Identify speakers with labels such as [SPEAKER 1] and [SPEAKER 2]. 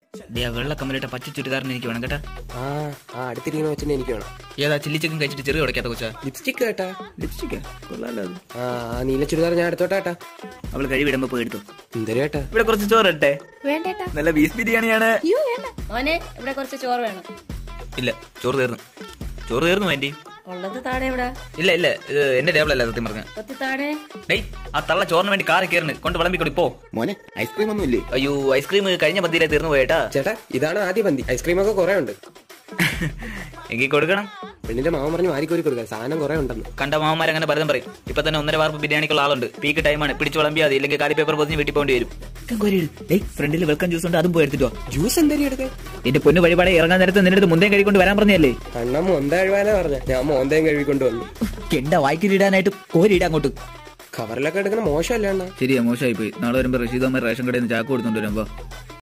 [SPEAKER 1] ദേ ആ വെള്ള കമ്മലിട്ട പച്ച ചുരിദാറിന് എനിക്ക് വേണം കേട്ടാ
[SPEAKER 2] ആ ആ അടുത്തിരിക്കുന്ന വെച്ചിട്ട് എനിക്ക് വേണം
[SPEAKER 1] ഏതാ ചില്ലി ചിക്കൻ കഴിച്ചിട്ട് ചെറിയ ഉടക്കാത്ത കൊച്ചാ
[SPEAKER 2] ലിപ്സ്റ്റിക് കേട്ടാ
[SPEAKER 1] ലിപ്സ്റ്റിക്കാ കൊള്ളാലോ അത്
[SPEAKER 2] ആ ആ നീല ചുരിദാർ ഞാൻ എടുത്തോട്ടാ ഏട്ടാ
[SPEAKER 1] അവള് കഴിവിടുമ്പോ പോയി എടുത്തു
[SPEAKER 2] എന്തരും ഏട്ടാ
[SPEAKER 1] ഇവിടെ കുറച്ച് ചോറ് ഇട്ടെ
[SPEAKER 3] വേണ്ടേട്ടാ
[SPEAKER 1] നല്ല ബീഫ് ബിരിയാണിയാണ്
[SPEAKER 3] അയ്യോ വേണ്ട മോനെ ഇവിടെ കുറച്ച് ചോറ് വേണം
[SPEAKER 1] ഇല്ല ചോറ് തീർന്നു ചോറ് തീർന്നു വേണ്ടി
[SPEAKER 3] ഉള്ളത് താഴെ ഇവിടെ
[SPEAKER 1] ഇല്ല ഇല്ല ഇത് എന്റെ ടേബിൾ അല്ല സത്യം പറഞ്ഞ
[SPEAKER 3] കൊത്തി താഴെ
[SPEAKER 1] ഡേയ് ആ തള്ള ചോറിന് വേണ്ടി കാറി കയറുന്നു കൊണ്ട് വിളമ്പിക്കൊടി പോ
[SPEAKER 2] മോനെ ഐസ്ക്രീം ഒന്നും ഇല്ലേ
[SPEAKER 1] അയ്യോ ഐസ്ക്രീം കഴിഞ്ഞ പന്തിയിലെ തീർന്നു പോയേട്ടാ
[SPEAKER 2] ചേട്ടാ ഇതാണ് ആദ്യ പന്തി ഐസ്ക്രീം ഒക്കെ കുറെ ഉണ്ട്
[SPEAKER 1] എങ്കിൽ കൊടുക്കണം
[SPEAKER 2] പെണ്ണിന്റെ മാമൻ പറഞ്ഞ് വാരിക്കോരി കൊടുക്കാം സാധനം കുറെ ഉണ്ടെന്ന്
[SPEAKER 1] കണ്ട മാമന്മാർ അങ്ങനെ പലതും പറയും ഇപ്പൊ തന്നെ ഒന്നര വാർപ്പ് ബിരിയാണിക്കുള്ള ആളുണ്ട് പീക്ക് ടൈമാണ് പിടിച്ചു വിളമ്പിയാൽ മതി ഇല്ലെങ്കിൽ കാലി പേപ്പർ പൊതിഞ്ഞ് വീട്ടിൽ പോകേണ്ടി വരും ഫ്രണ്ടിൽ വെൽക്കം ജ്യൂസ് ഉണ്ട് അതും പോയി എടുത്തിട്ടോ
[SPEAKER 2] ജ്യൂസ് എന്തരി എടുത്തേ
[SPEAKER 1] എന്റെ പൊന്നു വഴിപാടെ ഇറങ്ങാൻ നേരത്തെ നിന്റെ അടുത്ത് മുന്തേ കഴിക്കൊണ്ട് വരാൻ പറഞ്ഞല്ലേ
[SPEAKER 2] അണ്ണ മോന്ത കഴിവാനാ പറഞ്ഞ ഞാൻ മോന്തയും കഴുകിക്കൊണ്ട് വന്നു
[SPEAKER 1] കെണ്ട വായിക്കിലിടാനായിട്ട് കോരിയിടാ അങ്ങോട്ട്
[SPEAKER 2] കവറിലൊക്കെ എടുക്കണ മോശമല്ല അണ്ണ
[SPEAKER 1] ശരിയാ മോശമായി പോയി നാളെ വരുമ്പോ റഷീദ് അമ്മ റേഷൻ കടയിൽ നിന്ന് ചാക്ക് കൊടുത്തോണ്ട് വരുമ്പോ